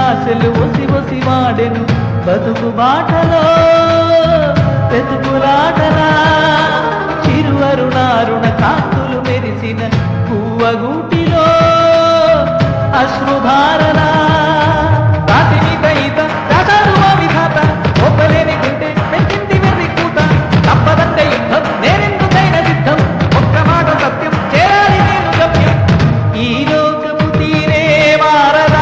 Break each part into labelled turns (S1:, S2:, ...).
S1: ఆశలు ఒసి ఒసి వాడెను బతుకు బాటలో వెతుకులాటలా చిరు అరుణారుణ కాంతులు మెరిసిన పువ్వగూటిలో అశ్రుధారలా రాతిని దయిత రాశారు ఆ విధాత ఒప్పలేని గుండె పెంచింది వెర్రి కూత తప్పదంటే యుద్ధం నేనెందుకైన సిద్ధం ఒక్క మాట సత్యం చేరాలి నేను గమ్యం ఈ లోకము తీరే మారదా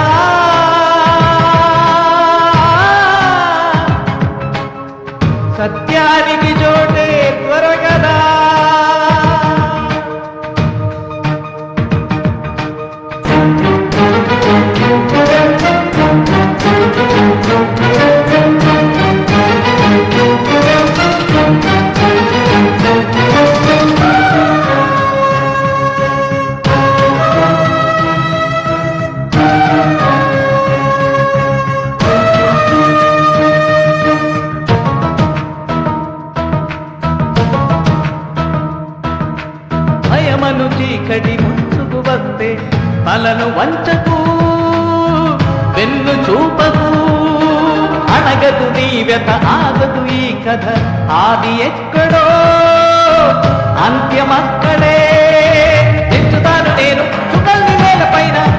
S1: సత్యానికి చోటే త్వరగదా భయమను చీకటి ముంచుకు వస్తే తలను వంచకు వెన్ను చూపకు అణగదు నీ వ్యత ఆగదు ఈ కథ ఆది ఎక్కడో అంత్యమక్కడే తెచ్చుతాను నేను చుక్కల్ని నేల పైన